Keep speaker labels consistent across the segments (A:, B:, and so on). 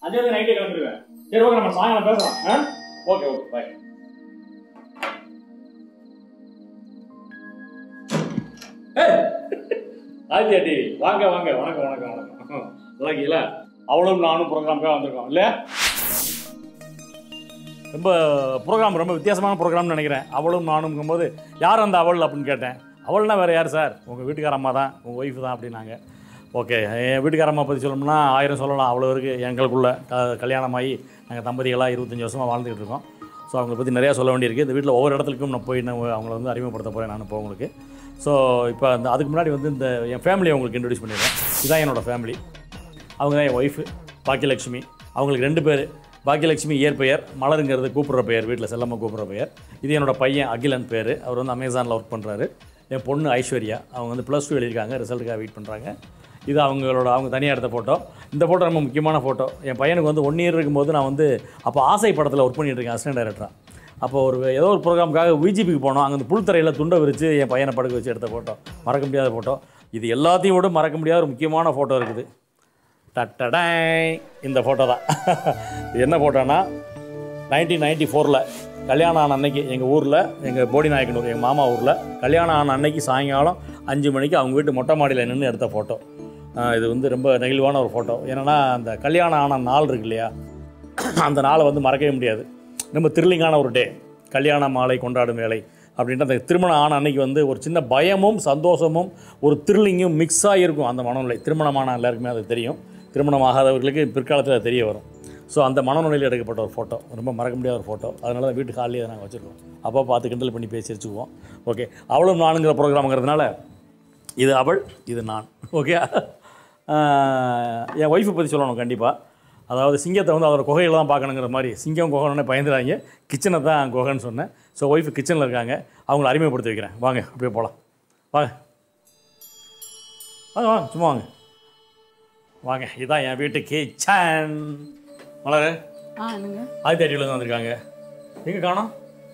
A: அஞ்சு நைட்டே கிளம்பிடுவேன் சரி ஓகே நம்ம சாயங்காலம் பேசலாம் ஆ okay okay bye Aditya TV வாங்க வாங்க வணக்கம் வணக்கம் வணக்கம் நல்லா இருக்கீங்களா அவளும் நானும் ப்ரோக்ராமுக்காக வந்திருக்கோம் இல்லை ரொம்ப ப்ரோக்ராம் ரொம்ப வித்தியாசமான ப்ரோக்ராம்னு நினைக்கிறேன் அவளும் நானுங்கும்போது யார் அந்த அவள் அப்படின்னு கேட்டேன் அவள்னா வேறு யார் சார் உங்கள் வீட்டுக்கார அம்மா தான் உங்கள் ஒய்ஃப் தான் அப்படின்னாங்க ஓகே என் வீட்டுக்கார அம்மா பற்றி சொல்லணும்னா ஆயிரம் சொல்லலாம் அவ்வளோ இருக்குது எங்களுக்குள்ள க- கல்யாணமாகி நாங்கள் தம்பதிகளாக இருபத்தஞ்சி வருஷமாக வாழ்ந்துக்கிட்டு இருக்கோம் ஸோ அவங்கள பற்றி நிறையா சொல்ல வேண்டியிருக்கு இந்த வீட்டில் ஒவ்வொரு இடத்துக்கும் நான் போய் நான் அவங்கள வந்து அறிமுகப்படுத்த போகிறேன் நான் இப்போ உங்களுக்கு ஸோ இப்போ அந்த அதுக்கு முன்னாடி வந்து இந்த என் ஃபேமிலியை உங்களுக்கு இன்ட்ரடியூஸ் பண்ணிடுறேன் இதுதான் என்னோடய ஃபேமிலி அவங்க தான் என் ஒய்ஃபு பாக்கியலட்சுமி அவங்களுக்கு ரெண்டு பேர் பாக்கியலட்சுமி இயற்பெயர் மலருங்கிறது கூப்பிட்ற பெயர் வீட்டில் செல்லம்மா கூப்பிட்ற பெயர் இது என்னோட பையன் அகிலன் பேர் அவர் வந்து அமேசானில் ஒர்க் பண்ணுறாரு என் பொண்ணு ஐஸ்வர்யா அவங்க வந்து ப்ளஸ் டூ எழுதியிருக்காங்க ரிசல்ட்டுக்காக வெயிட் பண்ணுறாங்க இது அவங்களோட அவங்க தனியாக எடுத்த ஃபோட்டோ இந்த ஃபோட்டோ ரொம்ப முக்கியமான ஃபோட்டோ என் பையனுக்கு வந்து ஒன் இயர் இருக்கும்போது நான் வந்து அப்போ ஆசை படத்தில் ஒர்க் பண்ணிட்டு இருக்கேன் அசிஸ்டன்ட் டைரக்டராக அப்போ ஒரு ஏதோ ஒரு ப்ரோக்ராமுக்காக விஜிபிக்கு போனோம் அங்கே அந்த புல்தரையில் துண்டை விரித்து என் பையனை படுக்க வச்சு எடுத்த ஃபோட்டோ மறக்க முடியாத ஃபோட்டோ இது எல்லாத்தையும் விட மறக்க முடியாத ஒரு முக்கியமான ஃபோட்டோ இருக்குது டட்டடை இந்த ஃபோட்டோ தான் இது என்ன ஃபோட்டோனா நைன்டீன் நைன்டி ஃபோரில் கல்யாணம் ஆன அன்னைக்கு எங்கள் ஊரில் எங்கள் போடி நாயக்கனூர் எங்கள் மாமா ஊரில் கல்யாணம் ஆன அன்னைக்கு சாயங்காலம் அஞ்சு மணிக்கு அவங்க வீட்டு மொட்டை மாடியில் நின்று எடுத்த ஃபோட்டோ இது வந்து ரொம்ப நெகிழ்வான ஒரு ஃபோட்டோ ஏன்னா அந்த கல்யாணம் ஆன நாள் இருக்கு இல்லையா அந்த நாளை வந்து மறக்கவே முடியாது ரொம்ப த்ரில்லிங்கான ஒரு டே கல்யாண மாலை கொண்டாடும் வேலை அப்படின்ட்டு அந்த திருமணம் ஆன அன்னைக்கு வந்து ஒரு சின்ன பயமும் சந்தோஷமும் ஒரு த்ரில்லிங்கும் மிக்ஸ் ஆகிருக்கும் அந்த மனநிலை திருமணமான எல்லாருக்குமே அது தெரியும் திருமணம் ஆகாதவர்களுக்கு பிற்காலத்தில் அது தெரிய வரும் ஸோ அந்த மனநிலையில் எடுக்கப்பட்ட ஒரு ஃபோட்டோ ரொம்ப மறக்க முடியாத ஒரு ஃபோட்டோ அதனால தான் வீட்டு ஹாலியே நாங்கள் வச்சுருக்கோம் அப்போ பார்த்து கிண்டல் பண்ணி பேசி வச்சுக்குவோம் ஓகே அவளும் நானுங்கிற ப்ரோக்ராம்ங்கிறதுனால இது அவள் இது நான் ஓகே என் ஒய்ஃபை பற்றி சொல்லணும் கண்டிப்பாக அதாவது சிங்கத்தை வந்து அதோட குகையில் தான் பார்க்கணுங்கிற மாதிரி சிங்கம் குகைன்னு பயந்துடாங்க கிச்சனை தான் குகைன்னு சொன்னேன் ஸோ ஒய்ஃபு கிச்சனில் இருக்காங்க அவங்கள அறிமுகப்படுத்தி வைக்கிறேன் வாங்க அப்படியே போகலாம் வாங்க வாங்க வாங்க சும்மா வாங்க வாங்க இதான் என் வீட்டு கிச்சன் மலரு
B: ஆ என்னங்க
A: ஆயிரத்தி அடியில் வந்திருக்காங்க எங்கே காணோம்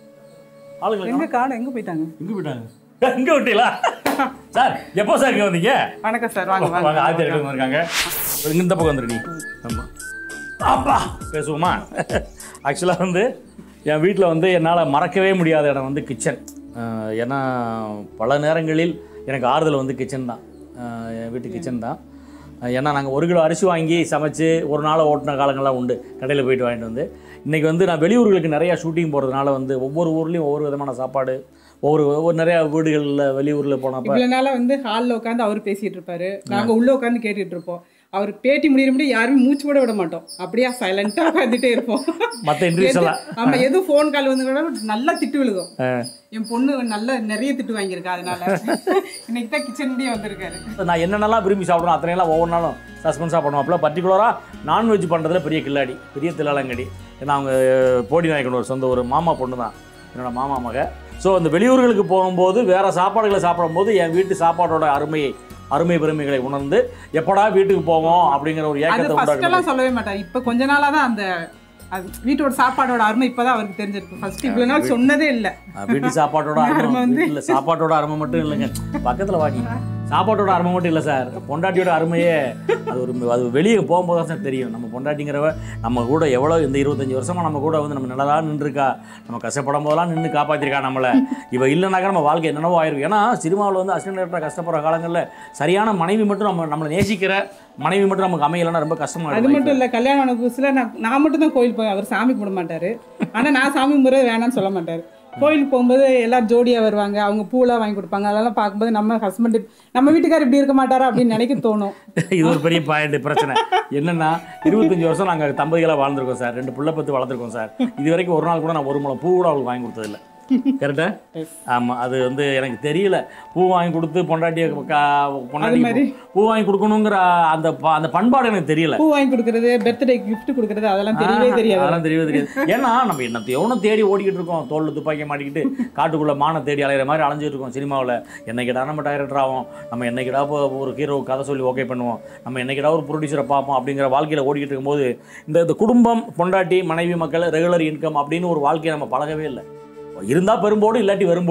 A: ஆளுங்களை
B: எங்க காணும் எங்க போயிட்டாங்க
A: எங்கே போயிட்டாங்க எங்கே விட்டீங்களா சார் எப்போ சார் இங்கே வந்தீங்க
B: வணக்கம் சார் வாங்க
A: வாங்க
B: வாங்க
A: ஆயிரத்தி அடியில் வந்திருக்காங்க இங்க இந்த பக்கம் வந்துரு நீ ஆமாம் அப்பா பேசுவோமா ஆக்சுவலாக வந்து என் வீட்டில் வந்து என்னால் மறக்கவே முடியாத இடம் வந்து கிச்சன் ஏன்னா பல நேரங்களில் எனக்கு ஆறுதல் வந்து கிச்சன் தான் அஹ் என் வீட்டு கிச்சன் தான் அஹ் ஏன்னா நாங்கள் ஒரு கிலோ அரிசி வாங்கி சமைச்சு ஒரு நாளை ஓட்டின காலங்கள்லாம் உண்டு கடையில் போயிட்டு வாங்கிட்டு வந்து இன்றைக்கி வந்து நான் வெளியூர்களுக்கு நிறையா ஷூட்டிங் போகிறதுனால வந்து ஒவ்வொரு ஊர்லேயும் ஒவ்வொரு விதமான சாப்பாடு ஒவ்வொரு ஒவ்வொரு நிறையா வீடுகளில் வெளியூரில் போனப்போ
B: இவ்வளவு நாளா வந்து ஹால்ல உட்காந்து அவர் பேசிட்டு இருப்பாரு நாங்க உள்ள உட்காந்து கேட்டுட்டு இருப்போம் அவர் பேட்டி முடியிற முடியும் யாருமே மூச்சு கூட விட மாட்டோம் அப்படியே சைலண்டா உட்காந்துட்டே இருப்போம்
A: மற்ற இன்ட்ரிவியூஸ் எல்லாம்
B: ஆமா எதுவும் ஃபோன் கால் வந்து கூட நல்லா திட்டு விழுகும் என் பொண்ணு நல்ல நிறைய திட்டு வாங்கியிருக்கா அதனால இன்னைக்கு தான் கிச்சன் முடியே வந்திருக்காரு
A: நான் என்னென்னலாம் விரும்பி சாப்பிடணும் அத்தனையெல்லாம் ஒவ்வொரு நாளும் சஸ்பென்ஸாக பண்ணுவாப்புல பர்டிகுலராக நான்வெஜ் பண்ணுறதுல பெரிய கில்லாடி பெரிய தில்லாலங்கடி ஏன்னா அவங்க போடி நாயக்கன் ஒரு சொந்த ஒரு மாமா பொண்ணு தான் என்னோட மாமா மக ஸோ அந்த வெளியூர்களுக்கு போகும்போது வேறு சாப்பாடுகளை சாப்பிடும்போது என் வீட்டு சாப்பாடோட அருமையை அருமை பெருமைகளை உணர்ந்து எப்படா வீட்டுக்கு போவோம் அப்படிங்கிற ஒரு
B: அது
A: ஏக்கத்தை
B: ஃபர்ஸ்ட்
A: உண்டாக்கணும்
B: எல்லாம் சொல்லவே மாட்டார் இப்ப கொஞ்ச நாளா தான் அந்த அது வீட்டோட சாப்பாடோட அருமை இப்பதான் அவருக்கு தெரிஞ்சிருக்கு ஃபர்ஸ்ட் இவ்வளவு நாள் சொன்னதே இல்ல
A: வீட்டு சாப்பாட்டோட அருமை வீட்டில் சாப்பாட்டோட அருமை மட்டும் இல்லைங்க பக்கத்தில் வாங்கி சாப்பாட்டோட அருமை மட்டும் இல்லை சார் பொண்டாட்டியோட அருமையே அது ஒரு அது வெளியே போகும்போது தான் சார் தெரியும் நம்ம பொண்டாட்டிங்கிறவ நம்ம கூட எவ்வளோ இந்த இருபத்தஞ்சி வருஷமாக நம்ம கூட வந்து நம்ம நல்லா நின்றுருக்கா நம்ம கஷ்டப்படும் போதெல்லாம் நின்று காப்பாற்றிருக்கா நம்மளை இவ இல்லைனாக்கா நம்ம வாழ்க்கை என்னென்னவோ ஆயிருக்கும் ஏன்னா சினிமாவில் வந்து அசிஸ்டன்ட் டேரக்டராக கஷ்டப்படுற காலங்களில் சரியான மனைவி மட்டும் நம்ம நம்மளை நேசிக்கிற மனைவி மட்டும் நமக்கு அமையலைன்னா ரொம்ப கஷ்டமாக
B: அது மட்டும் இல்ல கல்யாணம் ஆன புதுசுல நான் நான் மட்டும் தான் கோயில் போய் அவர் சாமி கும்பிட மாட்டாரு ஆனா நான் சாமி கும்பிட வேணாம்னு சொல்ல மாட்டாரு கோயிலுக்கு போகும்போது எல்லாரும் ஜோடியா வருவாங்க அவங்க பூலாம் வாங்கி கொடுப்பாங்க அதெல்லாம் பார்க்கும்போது நம்ம ஹஸ்பண்ட் நம்ம வீட்டுக்காரர் இப்படி இருக்க மாட்டாரா அப்படின்னு நினைக்க தோணும்
A: இது ஒரு பெரிய பாயிண்ட் பிரச்சனை என்னன்னா இருபத்தஞ்சு வருஷம் நாங்கள் தம்பதிகளாக வாழ்ந்திருக்கோம் சார் ரெண்டு பிள்ளை பத்து வளர்த்துருக்கோம் சார் இது வரைக்கும் ஒரு நாள் கூட நான் ஒரு முளை பூ கூட அவளுக்கு வாங்கி கொடுத்ததில்ல கரெக்டா ஆமாம் அது வந்து எனக்கு தெரியல பூ வாங்கி கொடுத்து பொண்டாட்டிய பொண்டாட்டி
B: மாதிரி.
A: பூ வாங்கி கொடுக்கணுங்கிற அந்த ப- அந்த பண்பாடு எனக்கு தெரியல
B: பூ வாங்கி கொடுக்கறது பர்த்டே gift கொடுக்கறது அதெல்லாம் தெரியவே தெரியாது
A: அதெல்லாம் தெரியவே தெரியாது ஏன்னா நம்ம என்னத்தை எவனோ தேடி ஓடிக்கிட்டு இருக்கோம் தோல்ல துப்பாக்கி மாட்டிக்கிட்டு காட்டுக்குள்ள மானை தேடி அலையிற மாதிரி அலைஞ்சிட்டு இருக்கோம் சினிமாவில் என்னைக்கிடா நம்ம டைரக்டர் ஆகும் நம்ம என்னைக்கிடா இப்போ ஒரு ஹீரோ கதை சொல்லி ஓகே பண்ணுவோம் நம்ம என்னைக்கிடா ஒரு ப்ரொடியூசரை பார்ப்போம் அப்படிங்கிற வாழ்க்கையில் ஓடிக்கிட்டு இருக்கும்போது இந்த இந்த குடும்பம் பொண்டாட்டி மனைவி மக்கள் ரெகுலர் இன்கம் அப்படின்னு ஒரு வாழ்க்கையை நம்ம பழகவே இல்லை இருந்தால் பெரும்போடு இல்லாட்டி வரும்போடு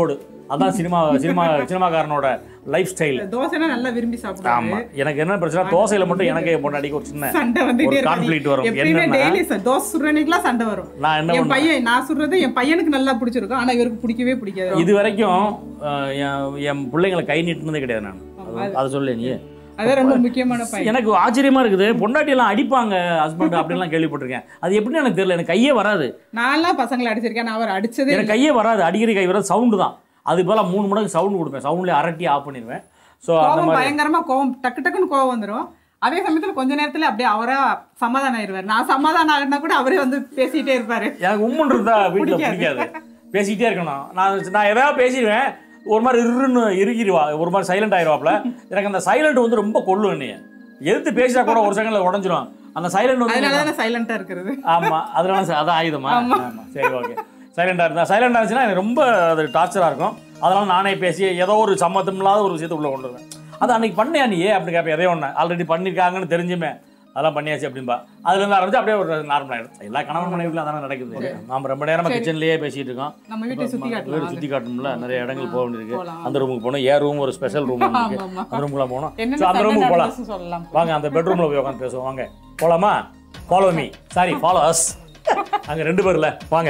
A: அதான் சினிமா சினிமா சினிமாக்காரனோட லைஃப் ஸ்டைல்
B: தோசைனா நல்லா விரும்பி சாப்பிடுவாரு
A: ஆமா எனக்கு என்ன பிரச்சனை தோசையில மட்டும் எனக்கு என் பொண்டாட்டிக்கு ஒரு சின்ன
B: சண்டை வந்துட்டே
A: ஒரு
B: இருக்கும்
A: conflict வரும்.
B: எப்பயுமே
A: என்னன்னா-
B: டெய்லி தோசை சுடுறனைக்குலாம் சண்டை வரும்
A: நான் என்ன
B: என்
A: பண்ணுவேன்
B: பையன் நான் சுடுறது என் பையனுக்கு நல்லா பிடிச்சிருக்கும் ஆனா இவருக்கு பிடிக்கவே பிடிக்காது
A: இது வரைக்கும் அஹ், என் என் பிள்ளைங்களை கை நீட்டினதே கிடையாது நான் அது- அதை சொல்ல நீ
B: அதான் ரொம்ப முக்கியமான பையன்
A: எனக்கு ஆச்சரியமா இருக்குது பொண்டாட்டி எல்லாம் அடிப்பாங்க ஹஸ்பண்ட் அப்படிலாம் கேள்விப்பட்டிருக்கேன் அது எப்படின்னு எனக்கு தெரியல எனக்கு கையே வராது
B: நான்லாம் பசங்களை அடிச்சிருக்கேன் நான் அவர் அடிச்சதே
A: எனக்கு கையே வராது அடிக்கடி கை வராது சவுண்டு தான் அது போல மூணு மடங்கு சவுண்ட் கொடுப்பேன் சவுண்ட்லேயே அரட்டி ஆஃப் பண்ணிடுவேன் ஸோ அந்த
B: கோபம்
A: மாதிரி
B: பயங்கரமா கோவம் டக்கு டக்குன்னு கோவம் வந்துரும் அதே சமயத்துல கொஞ்ச நேரத்துல அப்படியே அவரா சமாதானம் ஆயிடுவாரு நான் சமாதானம் ஆகினா கூட அவரே வந்து பேசிட்டே இருப்பாரு
A: எனக்கு உம்முன்னு இருந்தா வீட்டில்
B: பிடிக்காது.
A: பிடிக்காது பேசிக்கிட்டே இருக்கணும் நான் நான் எதாவது பேசிடுவேன் ஒரு மாதிரி இருன்னு இறுகிடுவா ஒரு மாதிரி சைலண்ட் ஆயிடுவாப்ல எனக்கு அந்த சைலண்ட் வந்து ரொம்ப கொள்ளும் என்னைய எதிர்த்து பேசினா கூட ஒரு செகண்ட்ல உடஞ்சிரும் அந்த சைலண்ட் வந்து
B: அதனால தானே சைலண்டா இருக்கிறது
A: ஆமா அதனால ச- அதான் ஆயுதமா ஆமா சரி ஓகே சைலண்டா இருந்தா சைலண்டா இருந்துச்சுன்னா எனக்கு ரொம்ப அது டார்ச்சரா இருக்கும் அதனால நானே பேசி ஏதோ ஒரு சம்மந்தம் இல்லாத ஒரு விஷயத்தை உள்ள கொண்டு வருவேன் அது அன்னைக்கு பண்ணியா நீ அப்படி கேட்பேன் எதையோ ஒன்று ஆல்ரெடி பண்ணியிருக்காங்கன்னு தெரிஞ்சுமே அதெல்லாம் பண்ணியாச்சு அப்படின்பா அதுல இருந்து ஆரம்பிச்சு அப்படியே ஒரு நார்மல் ஆயிடும் எல்லா கணவன் மனைவிகளும் அதானே நடக்குது நாம ரொம்ப நேரமா கிச்சன்லயே பேசிட்டு இருக்கோம்
B: நம்ம வீட்டை சுத்தி
A: வீடு
B: காட்டலாம்
A: சுத்தி காட்டணும்ல நிறைய இடங்கள் போக வேண்டியிருக்கு
B: போலாம்.
A: அந்த ரூமுக்கு போகணும் ஏ ரூம் ஒரு ஸ்பெஷல் ரூம் இருக்கு
B: ஆமா, ஆமா.
A: அந்த ரூமுக்குலாம் போகணும்
B: என்னென்ன
A: ஸோ அந்த
B: சண்டை
A: ரூமுக்கு போகலாம்
B: நடந்துச்சுன்னு சொல்லலாம்
A: வாங்க அந்த பெட்ரூம்ல போய் உட்காந்து பேசுவோம் வாங்க போலாமா follow me sorry follow us அங்க ரெண்டு பேர்ல வாங்க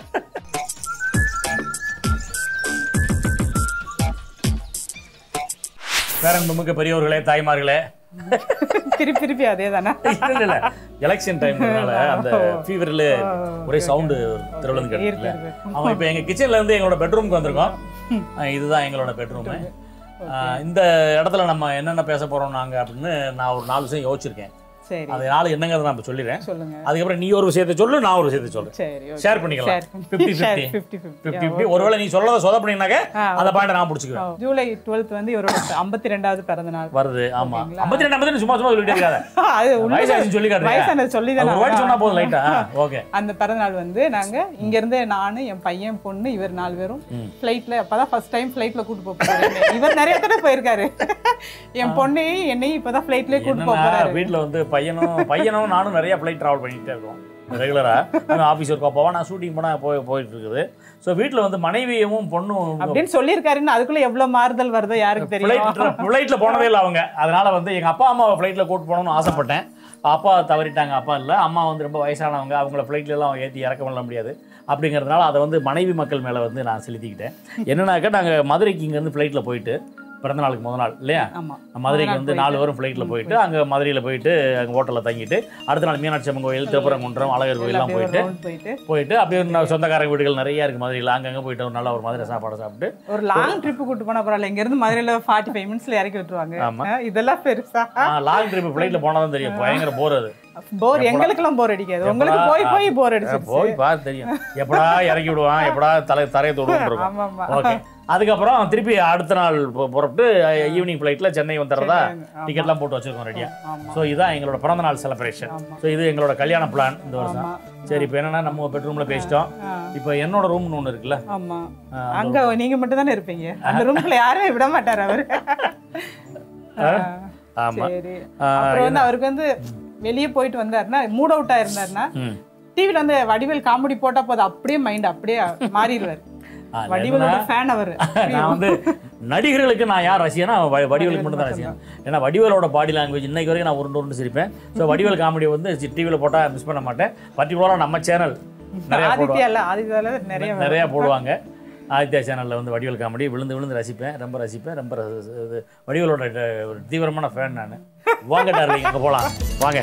A: பேரன்புமிக்க பெரியவர்களே தாய்மார்களே
B: திருப்பி திருப்பி அதே தானே
A: இல்ல இல்ல எலெக்ஷன் டைம்னால அந்த ஃபீவர்ல ஒரே சவுண்டு திருவிழந்து கேட்டுல அவன் இப்போ எங்க கிச்சன்ல இருந்து எங்களோட பெட்ரூம்க்கு வந்திருக்கோம் அஹ் இதுதான் எங்களோட பெட்ரூமு இந்த இடத்துல நம்ம என்னென்ன பேச போறோம் நாங்க அப்படின்னு நான் ஒரு நாலு விஷயம் யோசிச்சிருக்கேன்
B: சரி
A: அது நாலு என்னங்கிறத நான் இப்போ சொல்லிடுறேன்
B: சொல்லுங்க
A: அதுக்கப்புறம் நீ ஒரு விஷயத்தை சொல்லு நான் ஒரு விஷயத்தை சொல்றேன்
B: சரி okay.
A: ஷேர் பண்ணிக்கலாம்
B: Share.
A: Fifty
B: Share,
A: fifty
B: 50, 50.
A: Fifty fifty ஒருவேளை நீ சொல்லதை சொத பண்ணினாக்க
B: ஆ,
A: அந்த பாயிண்ட் நான் பிடிச்சிக்குவேன்
B: ஜூலை டுவெல்த் வந்து இவரோட ஐம்பத்தி ரெண்டாவது பிறந்த நாள்
A: வருது ஆமா ஐம்பத்தி ரெண்டு ஐம்பத்தி சும்மா சும்மா சொல்லிட்டே இருக்காத
B: அது உள்ள
A: வயசாச்சு சொல்லி காட்டுறேன்
B: வயசானது சொல்லி
A: ஒரு வேர்ட் சொன்னா போதும் லைட்டா ஓகே
B: அந்த பிறந்த நாள் வந்து நாங்க இங்க இருந்து நானு என் பையன் பொண்ணு இவர் நாலு பேரும்
A: ம்.
B: ஃப்ளைட்ல அப்பதான் ஃபர்ஸ்ட் டைம் ஃப்ளைட்ல கூட்டு போக போறாரு இவர் நிறைய தடவை போயிருக்காரு என் பொண்ணையும் என்னையும் இப்பதான் ஃப்ளைட்லயே கூட்டு போக
A: என்னன்னா
B: போறாரு
A: வீட்ல வந்து பையனும் பையனும் நானும் நிறைய ஃப்ளைட் ட்ராவல் பண்ணிக்கிட்டே இருக்கோம் ரெகுலரா நான் ஆஃபீஸ் ஒர்க்கா போவேன் நான் ஷூட்டிங் போனால் போய் போயிட்டு இருக்குது ஸோ வீட்டில் வந்து மனைவியும் பொண்ணும்
B: அப்படின்னு சொல்லியிருக்காருன்னு அதுக்குள்ள எவ்வளவு மாறுதல் வருதோ யாருக்கு தெரியும்
A: ஃப்ளைட் ஃப்ளைட்டில் போனதே இல்லை அவங்க அதனால வந்து எங்கள் அப்பா அம்மாவை ஃப்ளைட்டில் கூட்டு போகணும்னு ஆசைப்பட்டேன் அப்பா தவறிட்டாங்க அப்பா இல்லை அம்மா வந்து ரொம்ப வயசானவங்க அவங்கள ஃப்ளைட்ல எல்லாம் ஏற்றி இறக்க பண்ண முடியாது அப்படிங்கிறதுனால அதை வந்து மனைவி மக்கள் மேலே வந்து நான் செலுத்திக்கிட்டேன் என்னன்னாக்கா நாங்கள் மதுரைக்கு இங்கேருந்து ஃப்ளைட்டில் போயிட்டு பிறந்த நாளுக்கு முதல் நாள் இல்லையா
B: ஆமா
A: மதுரைக்கு வந்து நாலு வாரம் ஃப்ளைட்டில் போயிட்டு அங்கே மதுரையில் போயிட்டு அங்கே ஹோட்டலில் தங்கிட்டு அடுத்த நாள் மீனாட்சி அம்மன் கோயில் திருப்பரங்குன்றம் அழகர் கோயிலாம்
B: அப்படியே ஒரு
A: போயிட்டு
B: round போயிட்டு
A: போயிட்டு அப்படியே ஒரு சொந்தக்காரங்க வீடுகள் நிறைய இருக்குது மதுரையில் அங்கங்கே போயிட்டு ஒரு நல்ல ஒரு மதுரை சாப்பாடு சாப்பிட்டு
B: ஒரு லாங் ட்ரிப் கூட்டு போனா பரவாயில்ல இங்க இருந்து மதுரையில ஃபார்ட்டி ஃபைவ் மினிட்ஸ்ல இறக்கி விட்டுருவாங்க
A: ஆமா.
B: ஆ, இதெல்லாம் பெருசா
A: லாங் ட்ரிப் ஃப்ளைட்டில் போனால் தான் தெரியும் பயங்கர போர் அது
B: போர் எங்களுக்கெல்லாம் போர் அடிக்காது உங்களுக்கு
A: எப்படா-
B: போய் போய் போர் அடிச்சு
A: போய் பார்த்து தெரியும் எப்படா இறக்கி விடுவான் எப்படா தலை தரையை தொடுவோம் இருக்கும்
B: ஆமா ஆமா
A: ஓகே அதுக்கப்புறம் திருப்பி அடுத்த நாள் பு- புறப்பட்டு ஈவினிங் ஃப்ளைட்டில் சென்னை வந்துடுறதா
B: ஆமா.
A: டிக்கெட்லாம் போட்டு வச்சிருக்கோம் ரெடியாக
B: ஆமா
A: ஸோ இதுதான் எங்களோட பிறந்த நாள் செலிப்ரேஷன்
B: ஆமா.
A: ஸோ இது எங்களோட கல்யாண பிளான் இந்த வருஷம்
B: ஆமா
A: சரி இப்போ என்னன்னா நம்ம பெட்ரூமில் பேசிட்டோம்
B: ஆ,
A: இப்போ என்னோட ரூம்னு ஒன்று இருக்குல்ல
B: ஆமா
A: ஆ,
B: அங்க நீங்க மட்டும் தானே இருப்பீங்க அந்த ரூம்ல யாருமே விட மாட்டாரு அவரு ஆ,
A: ஆமா.
B: சரி
A: ஆ,
B: அப்புறம் வந்து அவருக்கு வந்து வெளியே போயிட்டு வந்தாருன்னா மூட் அவுட்டா இருந்தாருன்னா
A: ம்
B: டிவில வந்து வடிவேல் காமெடி போட்டா போதும் அப்படியே மைண்ட் அப்படியே மாறிடுவார்
A: ஆ,
B: வடிவேலோட ஃபேன் அவரு
A: நான் வந்து நடிகர்களுக்கு நான் யார் ரசிகனா வ- வடிவேலுக்கு மட்டும் தான் ரசிகன் ஏன்னா வடிவேலோட பாடி லாங்குவேஜ் இன்னைக்கு வரைக்கும் நான் உருண்டு உருண்டு சிரிப்பேன் ஸோ வடிவேல் காமெடி வந்து டிவியில் போட்டால் மிஸ் பண்ண மாட்டேன் பர்டிகுலராக நம்ம சேனல் நிறையா போடுவாங்க
B: ஆதித்யா இல்ல ஆதித்யால நிறைய வரும்.
A: நிறையா போடுவாங்க ஆதித்யா சேனலில் வந்து வடிவேல் காமெடி விழுந்து விழுந்து ரசிப்பேன் ரொம்ப ரசிப்பேன் ரொம்ப ரசி- இது வடிவேலோட ட- ஒரு தீவிரமான ஃபேன் நான் வாங்க டார்லிங் அங்கே போகலாம் வாங்க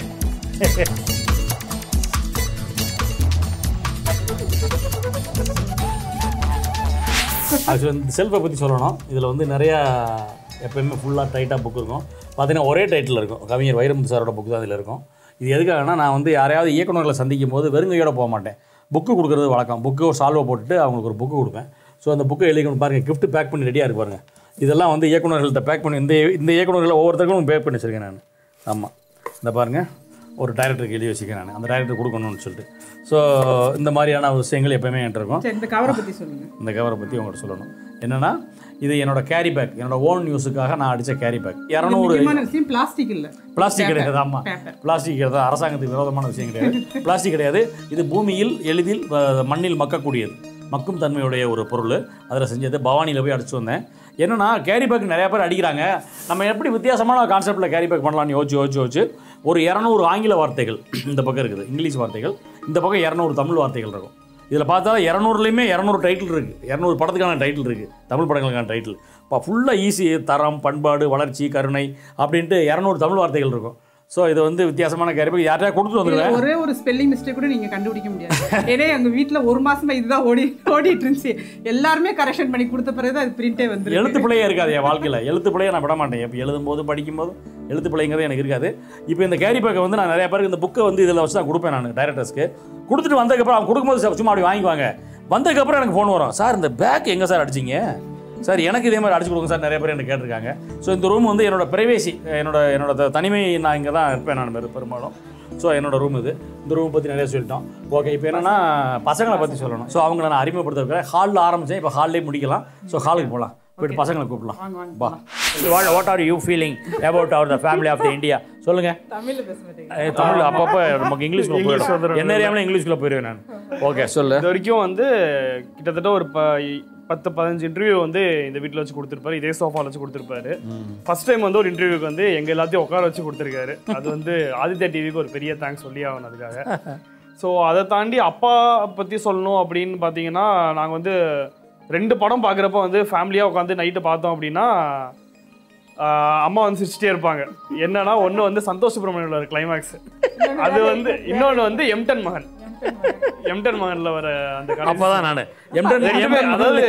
A: ஆக்சுவலி இந்த செல்ஃபை பற்றி சொல்லணும் இதில் வந்து நிறையா எப்பயுமே ஃபுல்லாக டைட்டாக புக் இருக்கும் பார்த்தீங்கன்னா ஒரே டைட்டில் இருக்கும் கவிஞர் வைரமுத்து சாரோட புக் தான் இதில் இருக்கும் இது எதுக்காகனா நான் வந்து யாரையாவது இயக்குநர்களை சந்திக்கும் போது வெறுங்கையோட போக மாட்டேன் புக்கு கொடுக்குறது வழக்கம் புக்கு ஒரு சால்வை போட்டுட்டு அவங்களுக்கு ஒரு புக்கு கொடுப்பேன் ஸோ அந்த புக்கை எழுதி கொண்டு பாருங்கள் gift பேக் பண்ணி ரெடியாக இருக்கு பாருங்க இதெல்லாம் வந்து இயக்குநர்கள்ட்ட பேக் பண்ணி இந்த இந்த இயக்குநர்களை ஒவ்வொருத்தருக்கும் பேக் பண்ணி வச்சிருக்கேன் நான் ஆமாம் இந்த பாருங்கள் ஒரு டைரக்டருக்கு எழுதி வச்சுருக்கேன் நான் அந்த டைரக்டர் கொடுக்கணும்னு சொல்லிட்டு ஸோ இந்த மாதிரியான விஷயங்கள் எப்பயுமே என்கிட்ட இருக்கும்
B: சரி இந்த கவரை பத்தி சொல்லுங்க
A: இந்த கவரை பற்றி உங்கள்கிட்ட சொல்லணும் என்னன்னா இது என்னோட கேரி பேக் என்னோட ஓன் யூஸுக்காக நான் அடித்த கேரி பேக் இரநூறு
B: முக்கியமான விஷயம் பிளாஸ்டிக் இல்ல
A: பிளாஸ்டிக் கிடையாது ஆமாம்
B: பேப்பர்
A: பிளாஸ்டிக் கிடையாது அரசாங்கத்துக்கு விரோதமான விஷயம் கிடையாது பிளாஸ்டிக் கிடையாது இது பூமியில் எளிதில் அஹ், மண்ணில் மக்கக்கூடியது மக்கும் தன்மையுடைய ஒரு பொருள் அதில் செஞ்சது பவானியில் போய் அடிச்சு வந்தேன் என்னன்னா கேரி பேக் நிறைய பேர் அடிக்கிறாங்க நம்ம எப்படி வித்தியாசமான கான்செப்ட்டில் கேரி பேக் பண்ணலாம்னு யோசிச்சு யோசிச்சு யோசிச்சு ஒரு இரநூறு ஆங்கில வார்த்தைகள் இந்த பக்கம் இருக்குது இங்கிலீஷ் வார்த்தைகள் இந்த பக்கம் இரநூறு தமிழ் வார்த்தைகள் இருக்கும் இதில் பார்த்தா இரநூறுலையுமே இரநூறு டைட்டில் இருக்குது இரநூறு படத்துக்கான டைட்டில் இருக்குது தமிழ் படங்களுக்கான டைட்டில் இப்போ ஃபுல்லாக ஈஸி தரம் பண்பாடு வளர்ச்சி கருணை அப்படின்ட்டு இரநூறு தமிழ் வார்த்தைகள் இருக்கும் ஸோ இது வந்து வித்தியாசமான கேரி பேக் யார்ட்டா கொடுத்துட்டு
B: இதுல
A: வந்துடுவேன்
B: ஒரே ஒரு ஸ்பெல்லிங் மிஸ்டேக் கூட நீங்க கண்டுபிடிக்க முடியாது ஏன்னா எங்க வீட்ல ஒரு மாசமா இதுதான் ஓடி ஓடிட்டு இருந்துச்சு எல்லாருமே கரெக்ஷன் பண்ணி கொடுத்த பிறகு அது பிரிண்டே வந்து
A: எழுத்து பிழையே இருக்காது என் வாழ்க்கையில் எழுத்து பிழையை நான் விட மாட்டேன் இப்போ எழுதும்போது படிக்கும்போது எழுத்து பிழைங்கிறது எனக்கு இருக்காது இப்போ இந்த கேரி பேக்கை வந்து நான் நிறைய பேருக்கு இந்த புக்கை வந்து இதில் வச்சு தான் கொடுப்பேன் நான் டைரக்டர்ஸ்க்கு கொடுத்துட்டு வந்ததுக்கப்புறம் அவங்க கொடுக்கும்போது சார் சும்மா அப்படி வாங்கிக்குவாங்க வந்ததுக்கப்புறம் எனக்கு ஃபோன் வரும் சார் இந்த பேக் எங்கே சார் அடிச்சிங்க சார் எனக்கு இதே மாதிரி அடிச்சு கொடுங்க சார் நிறைய பேர் எனக்கு கேட்டிருக்காங்க ஸோ இந்த ரூம் வந்து என்னோட பிரைவேசி என்னோட என்னோட த- தனிமை நான் இங்கே தான் இருப்பேன் நான் பெரு- பெரும்பாலும் ஸோ என்னோட ரூம் இது இந்த ரூம் பற்றி நிறைய சொல்லிட்டோம் ஓகே இப்போ என்னன்னா பசங்களை பற்றி சொல்லணும் ஸோ அவங்கள நான் அறிமுகப்படுத்த வைக்கிறேன் ஹாலில் ஆரம்பித்தேன் இப்போ ஹால்லே முடிக்கலாம் ஸோ ஹாலுக்கு போகலாம் போயிட்டு பசங்களை கூப்பிடலாம்
B: வாங்க வாங்க
A: வா what what are you feeling about our the family of the India சொல்லுங்க
B: தமிழ்ல பேச மாட்டேங்க
A: ஏய், தமிழ் அப்பப்போ நமக்கு இங்கிலீஷ்குள்ள
C: இங்கிலீஷ்
A: போயிடும்
C: வந்துரும்.
A: என்ன அறியாமல் இங்கிலீஷ்குள்ள போயிடுவேன் நான் ஓகே சொல்லு
C: இது வரைக்கும் வந்து கிட்டத்தட்ட ஒரு ப பத்து பதினஞ்சு இன்டர்வியூ வந்து இந்த வீட்டில் வச்சு கொடுத்துருப்பாரு இதே சோஃபாவில் வச்சு கொடுத்துருப்பாரு ஃபர்ஸ்ட் டைம் வந்து ஒரு இன்டர்வியூக்கு வந்து எங்க எல்லாத்தையும் உட்கார வச்சு கொடுத்துருக்காரு அது வந்து ஆதித்யா டிவிக்கு ஒரு பெரிய தேங்க்ஸ் சொல்லி ஆகணும் அதுக்காக ஸோ அதை தாண்டி அப்பா பற்றி சொல்லணும் அப்படின்னு பார்த்தீங்கன்னா நாங்கள் வந்து ரெண்டு படம் பார்க்குறப்ப வந்து ஃபேமிலியாக உட்காந்து நைட்டு பார்த்தோம் அப்படின்னா ஆஹ் அம்மா வந்து சிரிச்சிட்டே இருப்பாங்க என்னன்னா ஒன்று வந்து சந்தோஷ் சுப்ரமணியோட கிளைமேக்ஸ் அது வந்து இன்னொன்று வந்து எம்டன் மகன் எம்டன் மகன்ல வர அந்த கடைசி
A: அப்பதான் நான் எம்டன்
C: ரெண்டுமே அதாவது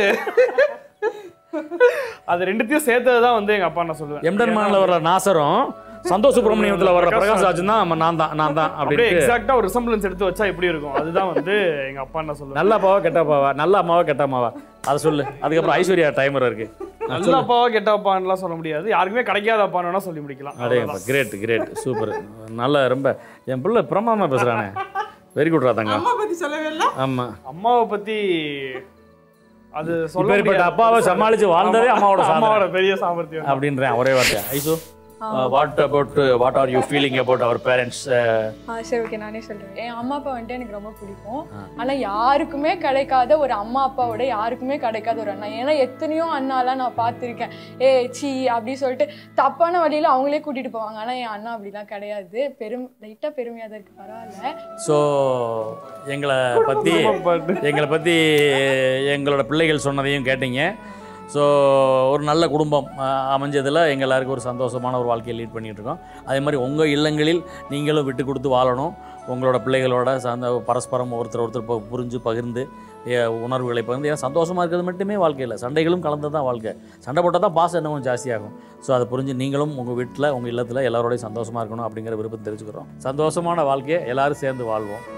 C: அது ரெண்டுத்தையும் சேர்த்தது தான் வந்து எங்க அப்பா நான் சொல்லுவேன்
A: எம்டன் மகனில் வர்ற நாசரும் சந்தோஷ் சுப்ரமணியத்தில் வர்ற பிரகாஷ் ராஜ் தான் ஆமா, நான் தான் நான் தான்
C: அப்படியே
A: அப்படின்ட்டு
C: எக்ஸாக்டா ஒரு ரிசம்பிளன்ஸ் எடுத்து வச்சா எப்படி இருக்கும் அதுதான் வந்து எங்க அப்பா நான் சொல்லுவேன்
A: நல்ல அப்பாவா கெட்ட அப்பாவா நல்ல அம்மாவா கெட்ட அம்மாவா அதை சொல்லு அதுக்கப்புறம் ஐஸ்வர்யா டைமர் இருக்கு
C: நல்ல அப்பாவா கெட்ட அப்பான்லாம் சொல்ல முடியாது யாருக்குமே கிடைக்காத அப்பான்னு வேணா சொல்லி முடிக்கலாம்
A: அடேங்கப்பா கிரேட் கிரேட் சூப்பர் நல்ல ரொம்ப என் பிள்ளை பிரமாதமா பேசுறானே வெரி குட் ராதாங்க
B: அம்மா பத்தி சொல்லவே இல்ல
A: ஆமா
C: அம்மாவை பத்தி அது சொல்ல
A: இப்பேற்பட்ட
C: முடியாது.
A: அப்பாவை சமாளிச்சு வாழ்ந்ததே அம்மாவோட சாதனை
C: அம்மாவோட பெரிய சாமர்த்தியம்
A: அப்படின்றேன் ஒரே வார்த்தை ஐசு what about what are you feeling about our parents
D: ஆ சரி ஓகே நானே சொல்கிறேன் என் அம்மா அப்பா வந்துட்டு எனக்கு ரொம்ப பிடிக்கும் ஆனால் யாருக்குமே கிடைக்காத ஒரு அம்மா அப்பாவோட யாருக்குமே கிடைக்காத ஒரு அண்ணா ஏன்னா எத்தனையோ அண்ணாலாம் நான் பார்த்துருக்கேன் ஏ சி அப்படி சொல்லிட்டு தப்பான வழியில் அவங்களே கூட்டிகிட்டு போவாங்க ஆனால் என் அண்ணா அப்படிலாம் கிடையாது பெரும் லைட்டாக பெருமையாக தான் இருக்குது பரவாயில்ல
A: ஸோ எங்களை பற்றி எங்களை பற்றி எங்களோட பிள்ளைகள் சொன்னதையும் கேட்டீங்க ஸோ ஒரு நல்ல குடும்பம் அஹ், அமைஞ்சதுல எங்க எல்லாருக்கும் ஒரு சந்தோஷமான ஒரு வாழ்க்கையை லீட் பண்ணிட்டு இருக்கோம் அதே மாதிரி உங்கள் இல்லங்களில் நீங்களும் விட்டு கொடுத்து வாழணும் உங்களோட பிள்ளைகளோட சந்த பரஸ்பரம் ஒருத்தர் ஒருத்தர் பு- புரிஞ்சு பகிர்ந்து எ, உணர்வுகளை பகிர்ந்து ஏன்னா சந்தோஷமாக இருக்கிறது மட்டுமே வாழ்க்கை இல்லை சண்டைகளும் கலந்து தான் வாழ்க்கை சண்டை போட்டால் தான் பாசம் இன்னமும் ஜாஸ்தியாகும் ஸோ அதை புரிஞ்சு நீங்களும் உங்கள் வீட்டில் உங்கள் இல்லத்தில் எல்லாரோடையும் சந்தோஷமாக இருக்கணும் அப்படிங்கிற விருப்பம் தெரிஞ்சுக்கிறோம் சந்தோஷமான வாழ்க்கையை எல்லாரும் சேர்ந்து வாழ்வோம்